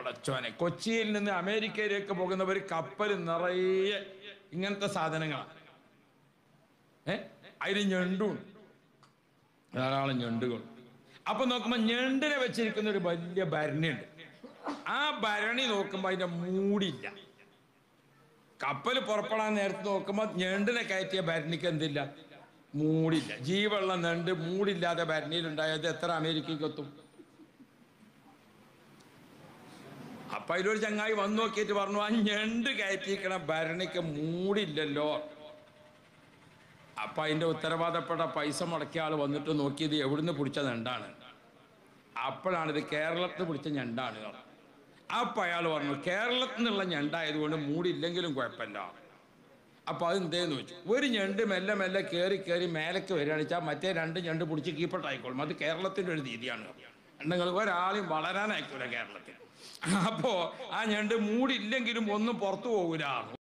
പടച്ചോനെ കൊച്ചിയിൽ നിന്ന് അമേരിക്കയിലേക്ക് പോകുന്ന ഒരു കപ്പൽ നിറയെ ഇങ്ങനത്തെ സാധനങ്ങളാണ് ഏ അതിൽ ഞണ്ടും ധാരാളം ഞണ്ടുകൾ അപ്പൊ നോക്കുമ്പോ ഞണ്ടിനെ വെച്ചിരിക്കുന്ന ഒരു വലിയ ഭരണിയുണ്ട് ആ ഭരണി നോക്കുമ്പോ അതിന്റെ മൂടില്ല കപ്പൽ പുറപ്പെടാൻ നേരത്ത് നോക്കുമ്പോൾ ഞണ്ടിനെ കയറ്റിയ ഭരണിക്ക് എന്തില്ല മൂടില്ല ജീവുള്ള ഞണ്ട് മൂടില്ലാതെ ഭരണിയിലുണ്ടായത് എത്ര അമേരിക്കയ്ക്ക് എത്തും അപ്പൊ അതിലൊരു ചങ്ങായി വന്നു നോക്കിയിട്ട് പറഞ്ഞു ആ ഞണ്ട് കയറ്റിയിരിക്കണ ഭരണിക്ക് മൂടില്ലല്ലോ അപ്പൊ അതിന്റെ ഉത്തരവാദപ്പെട്ട പൈസ മുടക്കിയ ആൾ വന്നിട്ട് നോക്കിയത് എവിടുന്ന് പിടിച്ച ഞണ്ടാണ് അപ്പോഴാണ് ഇത് കേരളത്തിൽ പിടിച്ച ഞണ്ടാണ് അപ്പൊ അയാൾ പറഞ്ഞു കേരളത്തിൽ നിന്നുള്ള ഞണ്ടായതുകൊണ്ട് മൂടില്ലെങ്കിലും കുഴപ്പമില്ല അപ്പൊ അത് എന്തേന്ന് വെച്ചു ഒരു ഞണ്ട് മെല്ലെ മെല്ലെ കയറി കയറി മേലേക്ക് വരികയാണ് വെച്ചാൽ മറ്റേ രണ്ട് ഞണ്ട് പിടിച്ച് കീപ്പട്ടായിക്കോളും അത് കേരളത്തിന്റെ ഒരു രീതിയാണ് നിങ്ങൾ ഒരാളെയും വളരാനായിക്കൂല കേരളത്തിൽ അപ്പോ ആ ഞണ്ട് മൂടില്ലെങ്കിലും ഒന്നും പുറത്തു പോകൂല